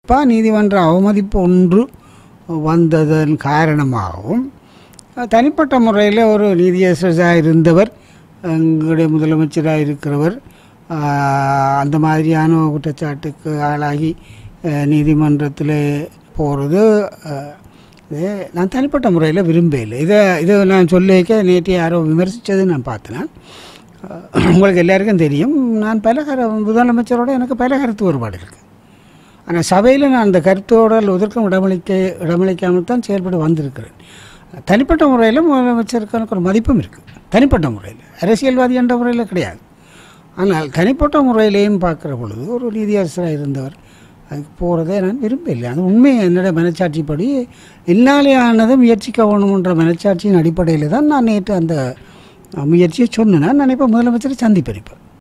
இப்போ நீதிமன்ற அவமதிப்பு ஒன்று வந்ததன் காரணமாகவும் அஹ், தனிப்பட்ட முறையில் ஒரு நீதியரசராக இருந்தவர் எங்களுடைய முதலமைச்சராக இருக்கிறவர் ஆஹ், அந்த மாதிரியான குற்றச்சாட்டுக்கு ஆளாகி நீதிமன்றத்தில் போகிறது இது நான் தனிப்பட்ட முறையில் விரும்பல இதை இதை நான் சொல்லிக்க நேற்று யாரோ விமர்சித்தது நான் பார்த்தேன் அஹ், உங்களுக்கு எல்லாருக்கும் தெரியும் நான் பல கர முதலமைச்சரோட எனக்கு பல கருத்து வேறுபாடு இருக்குது ஆனால் சபையில் நான் அந்த கருத்தோட உதற்கும் இடமளிக்க இடமளிக்காமல் தான் செயல்பட்டு வந்திருக்கிறேன் தனிப்பட்ட முறையில் முதலமைச்சருக்கு எனக்கு ஒரு மதிப்பும் இருக்குது தனிப்பட்ட முறையில் அரசியல்வாதி என்ற முறையில் கிடையாது ஆனால் தனிப்பட்ட முறையிலேயும் பார்க்குற பொழுது ஒரு நீதியரசராக இருந்தவர் அதுக்கு போகிறதே நான் விரும்பவில்லை அது உண்மை என்னோட மனச்சாட்சிப்படி என்னாலே ஆனதை முயற்சிக்க வேணுமென்ற மனச்சாட்சியின் அடிப்படையில் தான் நான் நேற்று அந்த முயற்சியை சொன்னேன் நான் நினைப்பேன் முதலமைச்சரை சந்திப்பேன் இப்போ